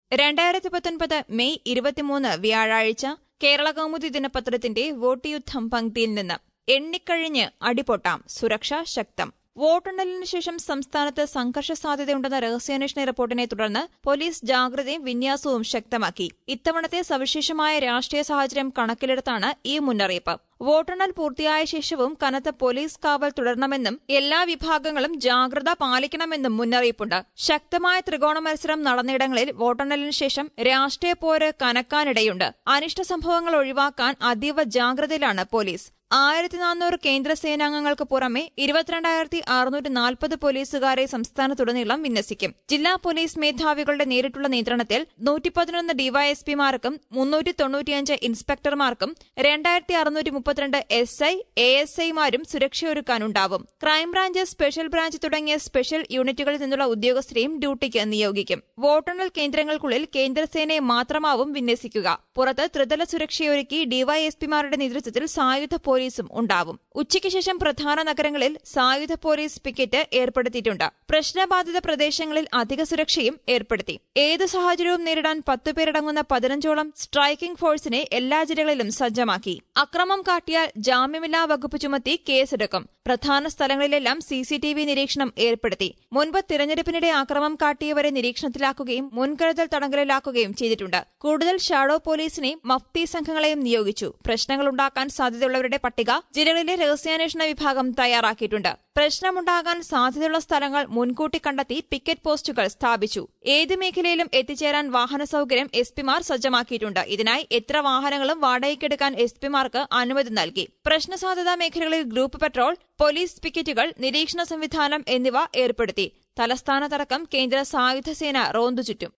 രണ്ടായിരത്തി പത്തൊൻപത് മെയ് ഇരുപത്തിമൂന്ന് വ്യാഴാഴ്ച കേരള കൗമുദി ദിനപത്രത്തിന്റെ വോട്ട് യുദ്ധം പങ്ക്തിയിൽ നിന്ന് എണ്ണിക്കഴിഞ്ഞ് അടിപൊട്ടാം സുരക്ഷ ശക്തം വോട്ടെണ്ണലിന് ശേഷം സംസ്ഥാനത്ത് സംഘർഷ സാധ്യതയുണ്ടെന്ന രഹസ്യാന്വേഷണ റിപ്പോർട്ടിനെ തുടർന്ന് പോലീസ് ജാഗ്രതയും വിന്യാസവും ശക്തമാക്കി ഇത്തവണത്തെ സവിശേഷമായ രാഷ്ട്രീയ സാഹചര്യം കണക്കിലെടുത്താണ് ഈ മുന്നറിയിപ്പ് വോട്ടെണ്ണൽ പൂർത്തിയായ ശേഷവും കനത്ത പോലീസ് കാവൽ തുടരണമെന്നും എല്ലാ വിഭാഗങ്ങളും ജാഗ്രത പാലിക്കണമെന്നും മുന്നറിയിപ്പുണ്ട് ശക്തമായ ത്രികോണ മത്സരം നടന്നിടങ്ങളിൽ വോട്ടെണ്ണലിന് ശേഷം രാഷ്ട്രീയ പോര് കനക്കാനിടയുണ്ട് അനിഷ്ട സംഭവങ്ങൾ ഒഴിവാക്കാൻ അതീവ ജാഗ്രതയിലാണ് പോലീസ് ആയിരത്തി നാനൂറ് കേന്ദ്ര സേനാംഗങ്ങൾക്ക് പുറമെ ഇരുപത്തിരണ്ടായിരത്തി അറുന്നൂറ്റി നാൽപ്പത് പോലീസുകാരെ സംസ്ഥാനത്തുടനീളം വിന്യസിക്കും ജില്ലാ പോലീസ് മേധാവികളുടെ നേരിട്ടുള്ള നിയന്ത്രണത്തിൽ നൂറ്റി പതിനൊന്ന് ഡിവൈഎസ്പിമാർക്കും മുന്നൂറ്റി തൊണ്ണൂറ്റിയഞ്ച് ഇൻസ്പെക്ടർമാർക്കും രണ്ടായിരത്തി അറുന്നൂറ്റി മുപ്പത്തിരണ്ട് എസ് ഐ എ എസ് ഐമാരും സുരക്ഷയൊരുക്കാനുണ്ടാവും ക്രൈംബ്രാഞ്ച് സ്പെഷ്യൽ ബ്രാഞ്ച് തുടങ്ങിയ സ്പെഷ്യൽ യൂണിറ്റുകളിൽ നിന്നുള്ള ഉദ്യോഗസ്ഥരെയും ഡ്യൂട്ടിക്ക് നിയോഗിക്കും വോട്ടെണ്ണൽ കേന്ദ്രങ്ങൾക്കുള്ളിൽ കേന്ദ്രസേനയെ മാത്രമാവും വിന്യസിക്കുക പുറത്ത് ത്രിതല സുരക്ഷയൊരുക്കി ഡിവൈഎസ്പിമാരുടെ നേതൃത്വത്തിൽ സായുധ പോലീസും ഉണ്ടാവും ഉച്ചയ്ക്ക് ശേഷം പ്രധാന നഗരങ്ങളിൽ സായുധ പോലീസ് പിക്കറ്റ് ഏർപ്പെടുത്തിയിട്ടുണ്ട് പ്രശ്നബാധിത പ്രദേശങ്ങളിൽ അധിക സുരക്ഷയും ഏർപ്പെടുത്തി ഏത് സാഹചര്യവും നേരിടാൻ പത്തുപേരടങ്ങുന്ന പതിനഞ്ചോളം സ്ട്രൈക്കിംഗ് ഫോഴ്സിനെ എല്ലാ ജില്ലകളിലും സജ്ജമാക്കി അക്രമം കാട്ടിയാൽ ജാമ്യമില്ലാ വകുപ്പ് ചുമത്തി കേസെടുക്കും പ്രധാന സ്ഥലങ്ങളിലെല്ലാം സിസിടിവി നിരീക്ഷണം ഏർപ്പെടുത്തി മുൻപ് തിരഞ്ഞെടുപ്പിനിടെ അക്രമം കാട്ടിയവരെ നിരീക്ഷണത്തിലാക്കുകയും മുൻകരുതൽ തടങ്കലിലാക്കുകയും ചെയ്തിട്ടുണ്ട് കൂടുതൽ ഷാഡോ പോലീസിനെയും മഫ്തി സംഘങ്ങളെയും നിയോഗിച്ചു പ്രശ്നങ്ങളുണ്ടാക്കാൻ സാധ്യതയുള്ളവരുടെ പട്ടിക ജില്ലകളിലെ രഹസ്യാന്വേഷണ വിഭാഗം തയ്യാറാക്കിയിട്ടുണ്ട് പ്രശ്നമുണ്ടാകാൻ സാധ്യതയുള്ള സ്ഥലങ്ങൾ മുൻകൂട്ടി കണ്ടെത്തി പിക്കറ്റ് പോസ്റ്റുകൾ സ്ഥാപിച്ചു ഏത് മേഖലയിലും എത്തിച്ചേരാൻ വാഹന സൌകര്യം എസ് പിമാർ സജ്ജമാക്കിയിട്ടുണ്ട് ഇതിനായി എത്ര വാഹനങ്ങളും വാടകയ്ക്കെടുക്കാൻ എസ് പിമാർക്ക് അനുമതി നൽകി പ്രശ്നസാധ്യതാ മേഖലകളിൽ ഗ്രൂപ്പ് പെട്രോൾ പോലീസ് പിക്കറ്റുകൾ നിരീക്ഷണ സംവിധാനം എന്നിവ ഏർപ്പെടുത്തി തലസ്ഥാനത്തടക്കം കേന്ദ്ര സായുധ സേന റോന്തു ചുറ്റും